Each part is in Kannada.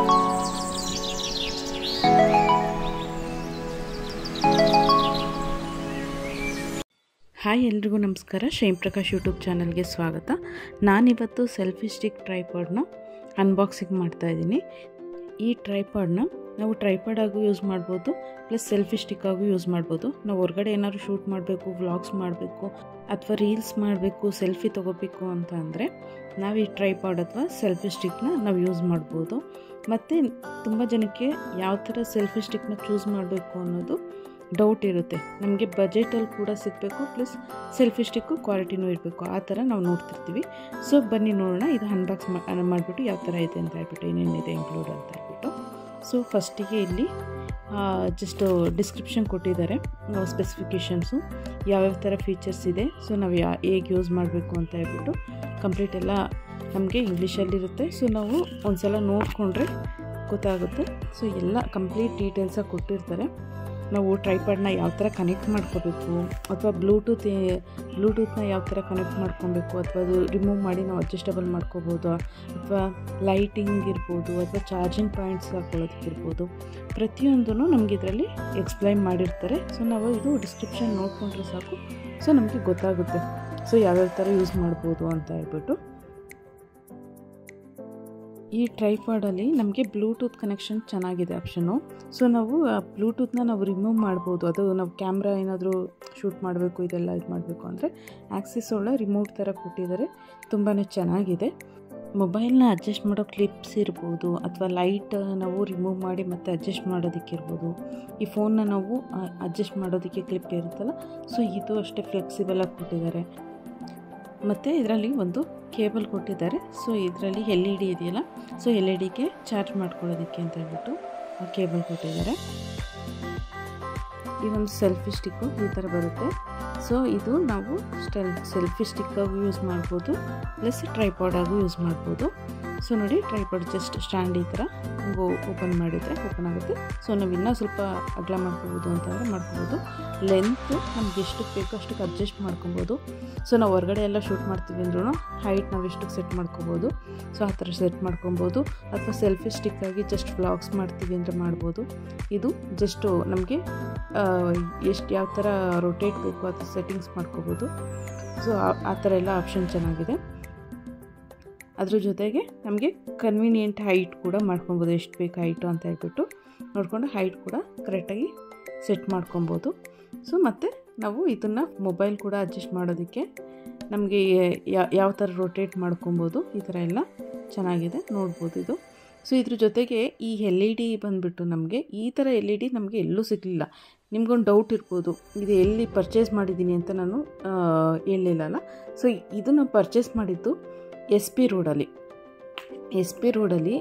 ಹಾಯ್ ಎಲ್ರಿಗೂ ನಮಸ್ಕಾರ ಶ್ರೇಮ್ ಪ್ರಕಾಶ್ ಯೂಟ್ಯೂಬ್ ಚಾನಲ್ಗೆ ಸ್ವಾಗತ ನಾನಿವತ್ತು ಸೆಲ್ಫಿ ಸ್ಟಿಕ್ ಟ್ರೈಪಾಡ್ನ ಅನ್ಬಾಕ್ಸಿಂಗ್ ಮಾಡ್ತಾಯಿದ್ದೀನಿ ಈ ಟ್ರೈಪಾಡ್ನ ನಾವು ಟ್ರೈಪಾಡಾಗೂ ಯೂಸ್ ಮಾಡ್ಬೋದು ಪ್ಲಸ್ ಸೆಲ್ಫಿ ಸ್ಟಿಕ್ಕಾಗೂ ಯೂಸ್ ಮಾಡ್ಬೋದು ನಾವು ಹೊರಗಡೆ ಏನಾದ್ರು ಶೂಟ್ ಮಾಡಬೇಕು ವ್ಲಾಗ್ಸ್ ಮಾಡಬೇಕು ಅಥವಾ ರೀಲ್ಸ್ ಮಾಡಬೇಕು ಸೆಲ್ಫಿ ತೊಗೋಬೇಕು ಅಂತ ಅಂದರೆ ನಾವು ಈ ಟ್ರೈಪಾಡ್ ಅಥವಾ ಸೆಲ್ಫಿ ಸ್ಟಿಕ್ನ ನಾವು ಯೂಸ್ ಮಾಡ್ಬೋದು ಮತ್ತು ತುಂಬ ಜನಕ್ಕೆ ಯಾವ ಥರ ಸೆಲ್ಫಿ ಸ್ಟಿಕ್ನ ಚೂಸ್ ಮಾಡಬೇಕು ಅನ್ನೋದು ಡೌಟ್ ಇರುತ್ತೆ ನಮಗೆ ಬಜೆಟಲ್ಲಿ ಕೂಡ ಸಿಗಬೇಕು ಪ್ಲಸ್ ಸೆಲ್ಫಿ ಸ್ಟಿಕ್ಕು ಕ್ವಾಲಿಟಿನೂ ಇರಬೇಕು ಆ ಥರ ನಾವು ನೋಡ್ತಿರ್ತೀವಿ ಸೊ ಬನ್ನಿ ನೋಡೋಣ ಇದು ಅನ್ಬಾಕ್ಸ್ ಮಾಡಿಬಿಟ್ಟು ಯಾವ ಥರ ಇದೆ ಅಂತ ಹೇಳ್ಬಿಟ್ಟು ಏನೇನಿದೆ ಇನ್ಕ್ಲೂಡ್ ಅಂತ ಹೇಳ್ಬಿಟ್ಟು ಸೊ ಫಸ್ಟಿಗೆ ಇಲ್ಲಿ ಜಸ್ಟ್ ಡಿಸ್ಕ್ರಿಪ್ಷನ್ ಕೊಟ್ಟಿದ್ದಾರೆ ಸ್ಪೆಸಿಫಿಕೇಷನ್ಸು ಯಾವ್ಯಾವ ಥರ ಫೀಚರ್ಸ್ ಇದೆ ಸೊ ನಾವು ಯಾ ಹೇಗೆ ಯೂಸ್ ಮಾಡಬೇಕು ಅಂತ ಹೇಳ್ಬಿಟ್ಟು ಕಂಪ್ಲೀಟ್ ಎಲ್ಲ ನಮಗೆ ಇಂಗ್ಲೀಷಲ್ಲಿರುತ್ತೆ ಸೊ ನಾವು ಒಂದು ಸಲ ನೋಡಿಕೊಂಡ್ರೆ ಗೊತ್ತಾಗುತ್ತೆ ಸೊ ಎಲ್ಲ ಕಂಪ್ಲೀಟ್ ಡೀಟೇಲ್ಸಾಗಿ ಕೊಟ್ಟಿರ್ತಾರೆ ನಾವು ಟ್ರೈಪಾಡ್ನ ಯಾವ ಥರ ಕನೆಕ್ಟ್ ಮಾಡ್ಕೋಬೇಕು ಅಥವಾ ಬ್ಲೂಟೂತ್ ಬ್ಲೂಟೂತ್ನ ಯಾವ ಥರ ಕನೆಕ್ಟ್ ಮಾಡ್ಕೊಬೇಕು ಅಥವಾ ಅದು ರಿಮೂವ್ ಮಾಡಿ ನಾವು ಅಡ್ಜಸ್ಟಬಲ್ ಮಾಡ್ಕೋಬೋದು ಅಥವಾ ಲೈಟಿಂಗ್ ಇರ್ಬೋದು ಅಥವಾ ಚಾರ್ಜಿಂಗ್ ಪಾಯಿಂಟ್ಸ್ ಹಾಕೊಳ್ಳೋದಕ್ಕಿರ್ಬೋದು ಪ್ರತಿಯೊಂದೂ ನಮಗೆ ಇದರಲ್ಲಿ ಎಕ್ಸ್ಪ್ಲೈನ್ ಮಾಡಿರ್ತಾರೆ ಸೊ ನಾವು ಇದು ಡಿಸ್ಕ್ರಿಪ್ಷನ್ ನೋಡಿಕೊಂಡ್ರೆ ಸಾಕು ಸೊ ನಮಗೆ ಗೊತ್ತಾಗುತ್ತೆ ಸೊ ಯಾವ್ಯಾವ ಥರ ಯೂಸ್ ಮಾಡ್ಬೋದು ಅಂತ ಹೇಳ್ಬಿಟ್ಟು ಈ ಟ್ರೈಪಾಡಲ್ಲಿ ನಮಗೆ ಬ್ಲೂಟೂತ್ ಕನೆಕ್ಷನ್ ಚೆನ್ನಾಗಿದೆ ಆಪ್ಷನು ಸೊ ನಾವು ಆ ಬ್ಲೂಟೂತ್ನ ನಾವು ರಿಮೂವ್ ಮಾಡ್ಬೋದು ಅದು ನಾವು ಕ್ಯಾಮ್ರಾ ಏನಾದರೂ ಶೂಟ್ ಮಾಡಬೇಕು ಇದೆಲ್ಲ ಇದು ಮಾಡಬೇಕು ಅಂದರೆ ಆ್ಯಕ್ಸಿಸ್ ಒಳ್ಳೆ ರಿಮೋಟ್ ಥರ ಕೊಟ್ಟಿದ್ದಾರೆ ತುಂಬಾ ಚೆನ್ನಾಗಿದೆ ಮೊಬೈಲ್ನ ಅಡ್ಜಸ್ಟ್ ಮಾಡೋ ಕ್ಲಿಪ್ಸ್ ಇರ್ಬೋದು ಅಥವಾ ಲೈಟ್ ನಾವು ರಿಮೂವ್ ಮಾಡಿ ಮತ್ತೆ ಅಡ್ಜಸ್ಟ್ ಮಾಡೋದಕ್ಕಿರ್ಬೋದು ಈ ಫೋನ್ನ ನಾವು ಅಡ್ಜಸ್ಟ್ ಮಾಡೋದಕ್ಕೆ ಕ್ಲಿಪ್ ಇರುತ್ತಲ್ಲ ಸೊ ಇದು ಅಷ್ಟೇ ಫ್ಲೆಕ್ಸಿಬಲಾಗಿ ಕೊಟ್ಟಿದ್ದಾರೆ ಮತ್ತು ಇದರಲ್ಲಿ ಒಂದು ಕೇಬಲ್ ಕೊಟ್ಟಿದ್ದಾರೆ ಸೊ ಇದರಲ್ಲಿ ಎಲ್ ಇ ಡಿ ಇದೆಯಲ್ಲ ಸೊ ಎಲ್ ಇ ಡಿಗೆ ಚಾರ್ಜ್ ಮಾಡ್ಕೊಳ್ಳೋದಕ್ಕೆ ಅಂತ ಹೇಳ್ಬಿಟ್ಟು ಕೇಬಲ್ ಕೊಟ್ಟಿದ್ದಾರೆ ಈ ಒಂದು ಸೆಲ್ಫಿ ಸ್ಟಿಕ್ಕು ಈ ಥರ ಬರುತ್ತೆ ಸೊ ಇದು ನಾವು ಸ್ಟೆಲ್ ಸೆಲ್ಫಿ ಸ್ಟಿಕ್ಕಾಗೂ ಯೂಸ್ ಮಾಡ್ಬೋದು ಪ್ಲಸ್ ಟ್ರೈಪಾಡಾಗೂ ಯೂಸ್ ಮಾಡ್ಬೋದು ಸೊ ನೋಡಿ ಟ್ರೈಪಾಡ್ ಜಸ್ಟ್ ಸ್ಟ್ಯಾಂಡ್ ಈ ಥರ ಓಪನ್ ಮಾಡಿದರೆ ಓಪನ್ ಆಗುತ್ತೆ ಸೊ ನಾವು ಇನ್ನೂ ಸ್ವಲ್ಪ ಅಗಲ ಮಾಡ್ಕೋಬೋದು ಅಂತಂದರೆ ಮಾಡ್ಕೋಬೋದು ಲೆಂತು ನಮ್ಗೆ ಎಷ್ಟಕ್ಕೆ ಬೇಕೋ ಅಷ್ಟಕ್ಕೆ ಅಡ್ಜಸ್ಟ್ ಮಾಡ್ಕೊಬೋದು ಸೊ ನಾವು ಹೊರಗಡೆ ಎಲ್ಲ ಶೂಟ್ ಮಾಡ್ತೀವಿ ಅಂದ್ರೂ ಹೈಟ್ ನಾವು ಎಷ್ಟಕ್ಕೆ ಸೆಟ್ ಮಾಡ್ಕೋಬೋದು ಸೊ ಆ ಥರ ಸೆಟ್ ಮಾಡ್ಕೊಬೋದು ಅಥವಾ ಸೆಲ್ಫಿ ಸ್ಟಿಕ್ಕಾಗಿ ಜಸ್ಟ್ ವ್ಲಾಗ್ಸ್ ಮಾಡ್ತೀವಿ ಅಂದರೆ ಮಾಡ್ಬೋದು ಇದು ಜಸ್ಟು ನಮಗೆ ಎಷ್ಟು ಯಾವ ಥರ ರೊಟೇಟ್ ಬೇಕು ಆ ಥರ ಸೆಟ್ಟಿಂಗ್ಸ್ ಮಾಡ್ಕೋಬೋದು ಸೊ ಆ ಥರ ಎಲ್ಲ ಆಪ್ಷನ್ ಚೆನ್ನಾಗಿದೆ ಅದ್ರ ಜೊತೆಗೆ ನಮಗೆ ಕನ್ವೀನಿಯೆಂಟ್ ಹೈಟ್ ಕೂಡ ಮಾಡ್ಕೊಬೋದು ಎಷ್ಟು ಬೇಕು ಹೈಟು ಅಂತ ಹೇಳ್ಬಿಟ್ಟು ನೋಡಿಕೊಂಡು ಹೈಟ್ ಕೂಡ ಕರೆಕ್ಟಾಗಿ ಸೆಟ್ ಮಾಡ್ಕೊಬೋದು ಸೊ ಮತ್ತು ನಾವು ಇದನ್ನು ಮೊಬೈಲ್ ಕೂಡ ಅಡ್ಜಸ್ಟ್ ಮಾಡೋದಕ್ಕೆ ನಮಗೆ ಯಾವ ಥರ ರೊಟೇಟ್ ಮಾಡ್ಕೊಬೋದು ಈ ಥರ ಎಲ್ಲ ಚೆನ್ನಾಗಿದೆ ನೋಡ್ಬೋದು ಇದು ಸೊ ಇದ್ರ ಜೊತೆಗೆ ಈ ಎಲ್ ಇ ಡಿ ಬಂದುಬಿಟ್ಟು ನಮಗೆ ಈ ಥರ ಎಲ್ ಇ ಡಿ ನಮಗೆ ಎಲ್ಲೂ ಸಿಗಲಿಲ್ಲ ನಿಮ್ಗೊಂದು ಡೌಟ್ ಇರ್ಬೋದು ಇದು ಎಲ್ಲಿ ಪರ್ಚೇಸ್ ಮಾಡಿದ್ದೀನಿ ಅಂತ ನಾನು ಹೇಳಲಿಲ್ಲಲ್ಲ ಸೊ ಇದನ್ನು ಪರ್ಚೇಸ್ ಮಾಡಿದ್ದು ಎಸ್ ಪಿ ರೋಡಲ್ಲಿ ಎಸ್ ಪಿ ರೋಡಲ್ಲಿ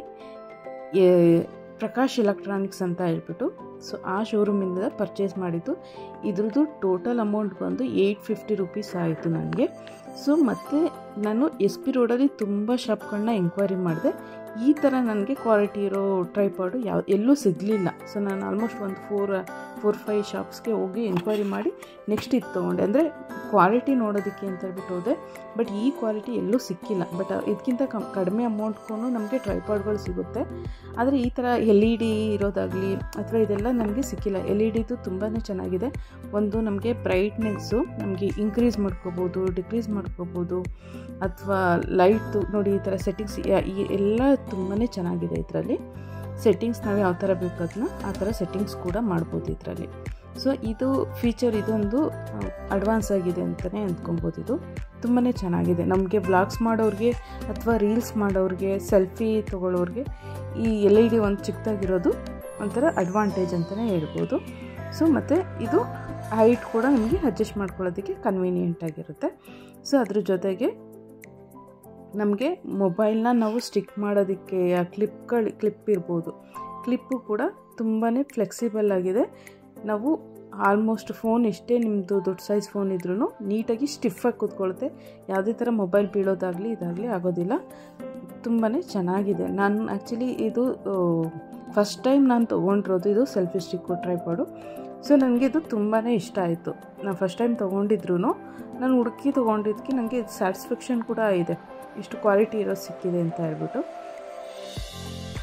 ಪ್ರಕಾಶ್ ಎಲೆಕ್ಟ್ರಾನಿಕ್ಸ್ ಅಂತ ಹೇಳ್ಬಿಟ್ಟು ಸೊ ಆ ಶೋರೂಮಿಂದ ಪರ್ಚೇಸ್ ಮಾಡಿದ್ದು ಇದ್ರದ್ದು ಟೋಟಲ್ ಅಮೌಂಟ್ ಬಂದು ಏಯ್ಟ್ ಫಿಫ್ಟಿ ರುಪೀಸ್ ಆಯಿತು ನನಗೆ ಸೊ ಮತ್ತು ನಾನು ಎಸ್ ಪಿ ರೋಡಲ್ಲಿ ತುಂಬ ಶಾಪ್ಗಳನ್ನ ಎಂಕ್ವೈರಿ ಮಾಡಿದೆ ಈ ಥರ ನನಗೆ ಕ್ವಾಲಿಟಿ ಇರೋ ಟ್ರೈಪಾಡು ಯಾವ ಎಲ್ಲೂ ಸಿಗಲಿಲ್ಲ ಸೊ ನಾನು ಆಲ್ಮೋಸ್ಟ್ ಒಂದು ಫೋರ್ ಫೋರ್ ಫೈವ್ ಶಾಪ್ಸ್ಗೆ ಹೋಗಿ ಎಂಕ್ವೈರಿ ಮಾಡಿ ನೆಕ್ಸ್ಟ್ ಇದು ತೊಗೊಂಡೆ ಅಂದರೆ ಕ್ವಾಲಿಟಿ ನೋಡೋದಕ್ಕೆ ಅಂತ ಹೇಳ್ಬಿಟ್ಟು ಹೋದೆ ಬಟ್ ಈ ಕ್ವಾಲಿಟಿ ಎಲ್ಲೂ ಸಿಕ್ಕಿಲ್ಲ ಬಟ್ ಇದಕ್ಕಿಂತ ಕಮ್ ಕಡಿಮೆ ಅಮೌಂಟ್ಗೂ ನಮಗೆ ಟ್ರೈಪಾಡ್ಗಳು ಸಿಗುತ್ತೆ ಆದರೆ ಈ ಥರ ಎಲ್ ಇ ಡಿ ಇರೋದಾಗಲಿ ಅಥವಾ ಇದೆಲ್ಲ ನನಗೆ ಸಿಕ್ಕಿಲ್ಲ ಎಲ್ ಇ ಡಿದು ತುಂಬಾ ಚೆನ್ನಾಗಿದೆ ಒಂದು ನಮಗೆ ಬ್ರೈಟ್ನೆಸ್ಸು ನಮಗೆ ಇನ್ಕ್ರೀಸ್ ಮಾಡ್ಕೋಬೋದು ಡಿಕ್ರೀಸ್ ಮಾಡ್ಕೋಬೋದು ಅಥವಾ ಲೈಟು ನೋಡಿ ಈ ಥರ ಸೆಟ್ಟಿಂಗ್ಸ್ ಈ ಎಲ್ಲ ತುಂಬಾ ಚೆನ್ನಾಗಿದೆ ಇದರಲ್ಲಿ ಸೆಟ್ಟಿಂಗ್ಸ್ ನಾವು ಯಾವ ಥರ ಬೇಕು ಅದನ್ನ ಆ ಥರ ಸೆಟ್ಟಿಂಗ್ಸ್ ಕೂಡ ಮಾಡ್ಬೋದು ಇದರಲ್ಲಿ ಸೊ ಇದು ಫೀಚರ್ ಇದೊಂದು ಅಡ್ವಾನ್ಸ್ ಆಗಿದೆ ಅಂತಲೇ ಅಂದ್ಕೊಬೋದು ಇದು ತುಂಬಾ ಚೆನ್ನಾಗಿದೆ ನಮಗೆ ಬ್ಲಾಗ್ಸ್ ಮಾಡೋರಿಗೆ ಅಥವಾ ರೀಲ್ಸ್ ಮಾಡೋರಿಗೆ ಸೆಲ್ಫಿ ತೊಗೊಳ್ಳೋರಿಗೆ ಈ ಎಲ್ ಇ ಡಿ ಒಂದು ಚಿಕ್ಕದಾಗಿರೋದು ಒಂಥರ ಅಡ್ವಾಂಟೇಜ್ ಅಂತಲೇ ಹೇಳ್ಬೋದು ಸೊ ಮತ್ತು ಇದು ಹೈಟ್ ಕೂಡ ನಮಗೆ ಅಡ್ಜಸ್ಟ್ ಮಾಡ್ಕೊಳ್ಳೋದಕ್ಕೆ ಕನ್ವೀನಿಯೆಂಟ್ ಆಗಿರುತ್ತೆ ಸೊ ಅದ್ರ ಜೊತೆಗೆ ನಮಗೆ ಮೊಬೈಲ್ನ ನಾವು ಸ್ಟಿಕ್ ಮಾಡೋದಕ್ಕೆ ಆ ಕ್ಲಿಪ್ಗಳು ಕ್ಲಿಪ್ ಇರ್ಬೋದು ಕ್ಲಿಪ್ಪು ಕೂಡ ತುಂಬಾ ಫ್ಲೆಕ್ಸಿಬಲ್ ಆಗಿದೆ ನಾವು ಆಲ್ಮೋಸ್ಟ್ ಫೋನ್ ಎಷ್ಟೇ ನಿಮ್ಮದು ದೊಡ್ಡ ಸೈಜ್ ಫೋನ್ ಇದ್ರೂ ನೀಟಾಗಿ ಸ್ಟಿಫಾಗಿ ಕೂತ್ಕೊಳ್ಳುತ್ತೆ ಯಾವುದೇ ಥರ ಮೊಬೈಲ್ ಬೀಳೋದಾಗಲಿ ಇದಾಗಲಿ ಆಗೋದಿಲ್ಲ ತುಂಬಾ ಚೆನ್ನಾಗಿದೆ ನಾನು ಆ್ಯಕ್ಚುಲಿ ಇದು ಫಸ್ಟ್ ಟೈಮ್ ನಾನು ತೊಗೊಂಡಿರೋದು ಇದು ಸೆಲ್ಫಿ ಸ್ಟಿಕ್ಕು ಟ್ರೈಪಾಡು ಸೊ ನನಗೆ ಇದು ತುಂಬಾ ಇಷ್ಟ ಆಯಿತು ನಾನು ಫಸ್ಟ್ ಟೈಮ್ ತೊಗೊಂಡಿದ್ರು ನಾನು ಹುಡುಕಿ ತೊಗೊಂಡಿದ್ದಕ್ಕೆ ನನಗೆ ಸ್ಯಾಟಿಸ್ಫ್ಯಾಕ್ಷನ್ ಕೂಡ ಇದೆ ಇಷ್ಟು ಕ್ವಾಲಿಟಿ ಇರೋದು ಸಿಕ್ಕಿದೆ ಅಂತ ಹೇಳ್ಬಿಟ್ಟು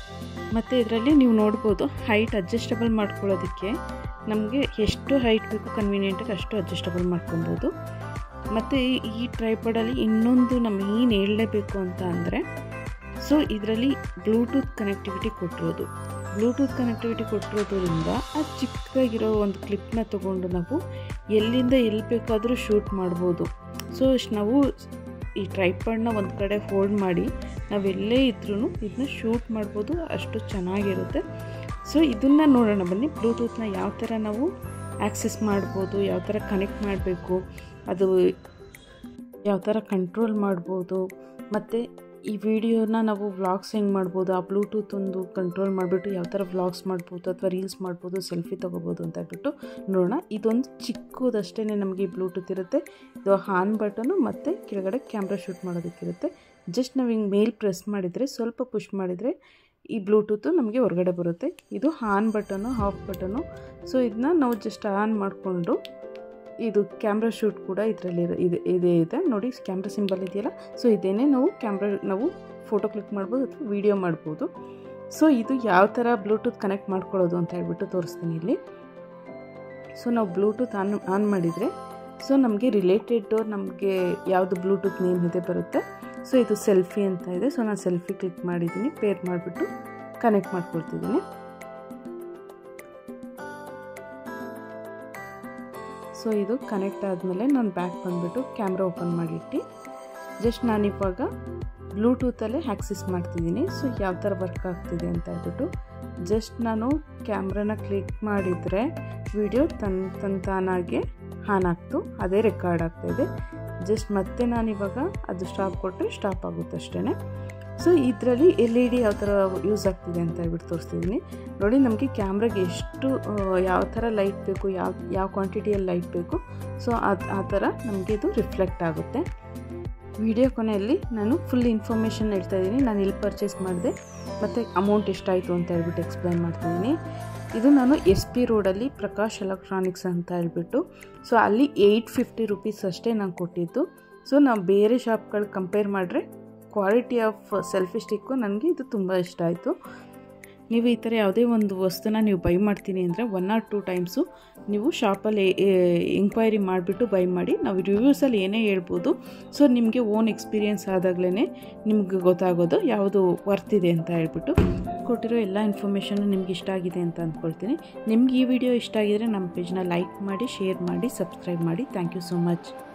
ಮತ್ತು ಇದರಲ್ಲಿ ನೀವು ನೋಡ್ಬೋದು ಹೈಟ್ ಅಡ್ಜಸ್ಟಬಲ್ ಮಾಡ್ಕೊಳ್ಳೋದಕ್ಕೆ ನಮಗೆ ಎಷ್ಟು ಹೈಟ್ ಬೇಕು ಕನ್ವೀನಿಯೆಂಟಾಗಿ ಅಷ್ಟು ಅಡ್ಜಸ್ಟಬಲ್ ಮಾಡ್ಕೊಬೋದು ಮತ್ತು ಈ ಟ್ರೈಪಾಡಲ್ಲಿ ಇನ್ನೊಂದು ನಮ್ಮ ಏನು ಹೇಳಲೇಬೇಕು ಅಂತ ಅಂದರೆ ಸೊ ಇದರಲ್ಲಿ ಬ್ಲೂಟೂತ್ ಕನೆಕ್ಟಿವಿಟಿ ಕೊಟ್ಟಿರೋದು ಬ್ಲೂಟೂತ್ ಕನೆಕ್ಟಿವಿಟಿ ಕೊಟ್ಟಿರೋದ್ರಿಂದ ಆ ಚಿಕ್ಕದಾಗಿರೋ ಒಂದು ಕ್ಲಿಪ್ನ ತೊಗೊಂಡು ನಾವು ಎಲ್ಲಿಂದ ಎಲ್ಲಿ ಬೇಕಾದರೂ ಶೂಟ್ ಮಾಡ್ಬೋದು ಸೊ ನಾವು ಈ ಟ್ರೈಪಾಡ್ನ ಒಂದು ಕಡೆ ಹೋಲ್ಡ್ ಮಾಡಿ ನಾವೆಲ್ಲೇ ಇದ್ರೂ ಇದನ್ನ ಶೂಟ್ ಮಾಡ್ಬೋದು ಅಷ್ಟು ಚೆನ್ನಾಗಿರುತ್ತೆ ಸೊ ಇದನ್ನು ನೋಡೋಣ ಬನ್ನಿ ಬ್ಲೂಟೂತ್ನ ಯಾವ ಥರ ನಾವು ಆ್ಯಕ್ಸೆಸ್ ಮಾಡ್ಬೋದು ಯಾವ ಥರ ಕನೆಕ್ಟ್ ಮಾಡಬೇಕು ಅದು ಯಾವ ಥರ ಕಂಟ್ರೋಲ್ ಮಾಡ್ಬೋದು ಮತ್ತು ಈ ವಿಡಿಯೋನ ನಾವು ವ್ಲಾಗ್ಸ್ ಹೆಂಗೆ ಮಾಡ್ಬೋದು ಆ ಬ್ಲೂಟೂತ್ ಒಂದು ಕಂಟ್ರೋಲ್ ಮಾಡಿಬಿಟ್ಟು ಯಾವ ಥರ ವ್ಲಾಗ್ಸ್ ಮಾಡ್ಬೋದು ಅಥವಾ ರೀಲ್ಸ್ ಮಾಡ್ಬೋದು ಸೆಲ್ಫಿ ತೊಗೋಬೋದು ಅಂತ ಹೇಳ್ಬಿಟ್ಟು ನೋಡೋಣ ಇದೊಂದು ಚಿಕ್ಕದಷ್ಟೇ ನಮಗೆ ಈ ಬ್ಲೂಟೂತ್ ಇರುತ್ತೆ ಇದು ಹಾನ್ ಬಟನು ಮತ್ತು ಕೆಳಗಡೆ ಕ್ಯಾಮ್ರಾ ಶೂಟ್ ಮಾಡೋದಕ್ಕಿರುತ್ತೆ ಜಸ್ಟ್ ನಾವು ಹಿಂಗೆ ಮೇಲ್ ಪ್ರೆಸ್ ಮಾಡಿದರೆ ಸ್ವಲ್ಪ ಪುಷ್ ಮಾಡಿದರೆ ಈ ಬ್ಲೂಟೂತು ನಮಗೆ ಹೊರಗಡೆ ಬರುತ್ತೆ ಇದು on button off button so ಇದನ್ನ ನಾವು ಜಸ್ಟ್ ಆನ್ ಮಾಡಿಕೊಂಡು ಇದು ಕ್ಯಾಮ್ರಾ ಶೂಟ್ ಕೂಡ ಇದರಲ್ಲಿ ಇದೆ ಇದೇ ಇದೆ ನೋಡಿ ಕ್ಯಾಮ್ರಾ ಸಿಂಬಲ್ ಇದೆಯಲ್ಲ ಸೊ ಇದೇನೇ ನಾವು ಕ್ಯಾಮ್ರಾ ನಾವು ಫೋಟೋ ಕ್ಲಿಕ್ ಮಾಡ್ಬೋದು ಅಥವಾ ವೀಡಿಯೋ ಮಾಡ್ಬೋದು ಸೊ ಇದು ಯಾವ ಥರ ಬ್ಲೂಟೂತ್ ಕನೆಕ್ಟ್ ಮಾಡ್ಕೊಳ್ಳೋದು ಅಂತ ಹೇಳ್ಬಿಟ್ಟು ತೋರಿಸ್ತೀನಿ ಇಲ್ಲಿ ಸೊ ನಾವು ಬ್ಲೂಟೂತ್ ಆನ್ ಆನ್ ಮಾಡಿದರೆ ಸೊ ನಮಗೆ ರಿಲೇಟೆಡ್ ನಮಗೆ ಯಾವುದು ಬ್ಲೂಟೂತ್ ನೇಮ್ ಇದೆ ಬರುತ್ತೆ ಸೊ ಇದು ಸೆಲ್ಫಿ ಅಂತ ಇದೆ ಸೊ ನಾನು ಸೆಲ್ಫಿ ಕ್ಲಿಕ್ ಮಾಡಿದ್ದೀನಿ ಪೇರ್ ಮಾಡಿಬಿಟ್ಟು ಕನೆಕ್ಟ್ ಮಾಡ್ಕೊಳ್ತಿದ್ದೀನಿ ಸೊ ಇದು ಕನೆಕ್ಟ್ ಆದಮೇಲೆ ನಾನು ಬ್ಯಾಕ್ ಬಂದುಬಿಟ್ಟು ಕ್ಯಾಮ್ರಾ ಓಪನ್ ಮಾಡಿಟ್ಟು ಜಸ್ಟ್ ನಾನಿವಾಗ ಬ್ಲೂಟೂತಲ್ಲೇ ಆ್ಯಕ್ಸೆಸ್ ಮಾಡ್ತಿದ್ದೀನಿ ಸೊ ಯಾವ ಥರ ವರ್ಕ್ ಆಗ್ತಿದೆ ಅಂತ ಹೇಳ್ಬಿಟ್ಟು ಜಸ್ಟ್ ನಾನು ಕ್ಯಾಮ್ರಾನ ಕ್ಲಿಕ್ ಮಾಡಿದರೆ ವಿಡಿಯೋ ತನ್ ತನ್ ತಾನಾಗೆ ಆನ್ ಆಗ್ತು ಅದೇ ರೆಕಾರ್ಡ್ ಆಗ್ತಾಯಿದೆ ಜಸ್ಟ್ ಮತ್ತೆ ನಾನಿವಾಗ ಅದು ಸ್ಟಾಪ್ ಕೊಟ್ಟರೆ ಸ್ಟಾಪ್ ಆಗುತ್ತೆ ಅಷ್ಟೇ ಸೊ ಇದರಲ್ಲಿ ಎಲ್ ಇ ಡಿ ಯಾವ ಥರ ಯೂಸ್ ಆಗ್ತಿದೆ ಅಂತ ಹೇಳ್ಬಿಟ್ಟು ತೋರಿಸ್ತಿದ್ದೀನಿ ನೋಡಿ ನಮಗೆ ಕ್ಯಾಮ್ರಾಗೆ ಎಷ್ಟು ಯಾವ ಥರ ಲೈಟ್ ಬೇಕು ಯಾವ ಯಾವ ಕ್ವಾಂಟಿಟಿಯಲ್ಲಿ ಲೈಟ್ ಬೇಕು ಸೊ ಅದು ಆ ಥರ ನಮಗೆ ಇದು ರಿಫ್ಲೆಕ್ಟ್ ಆಗುತ್ತೆ ವಿಡಿಯೋ ಕೊನೆಯಲ್ಲಿ ನಾನು ಫುಲ್ ಇನ್ಫಾರ್ಮೇಷನ್ ಹೇಳ್ತಾ ಇದ್ದೀನಿ ನಾನು ಎಲ್ಲಿ ಪರ್ಚೇಸ್ ಮಾಡಿದೆ ಮತ್ತು ಅಮೌಂಟ್ ಎಷ್ಟಾಯಿತು ಅಂತ ಹೇಳ್ಬಿಟ್ಟು ಎಕ್ಸ್ಪ್ಲೈನ್ ಮಾಡ್ತಿದ್ದೀನಿ ಇದು ನಾನು ಎಸ್ ಪಿ ರೋಡಲ್ಲಿ ಪ್ರಕಾಶ್ ಎಲೆಕ್ಟ್ರಾನಿಕ್ಸ್ ಅಂತ ಹೇಳ್ಬಿಟ್ಟು ಸೊ ಅಲ್ಲಿ ಏಯ್ಟ್ ಫಿಫ್ಟಿ ರುಪೀಸ್ ಅಷ್ಟೇ ನಾನು ಕೊಟ್ಟಿದ್ದು ಸೊ ನಾವು ಬೇರೆ ಶಾಪ್ಗಳು ಕಂಪೇರ್ ಮಾಡಿದ್ರೆ ಕ್ವಾಲಿಟಿ ಆಫ್ ಸೆಲ್ಫಿ ಸ್ಟಿಕ್ಕು ನನಗೆ ಇದು ತುಂಬ ಇಷ್ಟ ಆಯಿತು ನೀವು ಈ ಥರ ಯಾವುದೇ ಒಂದು ವಸ್ತುನ ನೀವು ಬೈ ಮಾಡ್ತೀನಿ ಅಂದರೆ ಒನ್ ಆರ್ ಟೂ ಟೈಮ್ಸು ನೀವು ಶಾಪಲ್ಲಿ ಎಂಕ್ವೈರಿ ಮಾಡಿಬಿಟ್ಟು ಬೈ ಮಾಡಿ ನಾವು ರಿವ್ಯೂಸಲ್ಲಿ ಏನೇ ಹೇಳ್ಬೋದು ಸೊ ನಿಮಗೆ ಓನ್ ಎಕ್ಸ್ಪೀರಿಯೆನ್ಸ್ ಆದಾಗಲೇ ನಿಮ್ಗೆ ಗೊತ್ತಾಗೋದು ಯಾವುದು ವರ್ತ್ ಇದೆ ಅಂತ ಹೇಳ್ಬಿಟ್ಟು ಕೊಟ್ಟಿರೋ ಎಲ್ಲ ಇನ್ಫಾರ್ಮೇಷನ್ನು ನಿಮ್ಗೆ ಇಷ್ಟ ಆಗಿದೆ ಅಂತ ಅಂದ್ಕೊಳ್ತೀನಿ ನಿಮ್ಗೆ ಈ ವಿಡಿಯೋ ಇಷ್ಟ ಆಗಿದರೆ ನಮ್ಮ ಪೇಜ್ನ ಲೈಕ್ ಮಾಡಿ ಶೇರ್ ಮಾಡಿ ಸಬ್ಸ್ಕ್ರೈಬ್ ಮಾಡಿ ಥ್ಯಾಂಕ್ ಯು ಸೋ ಮಚ್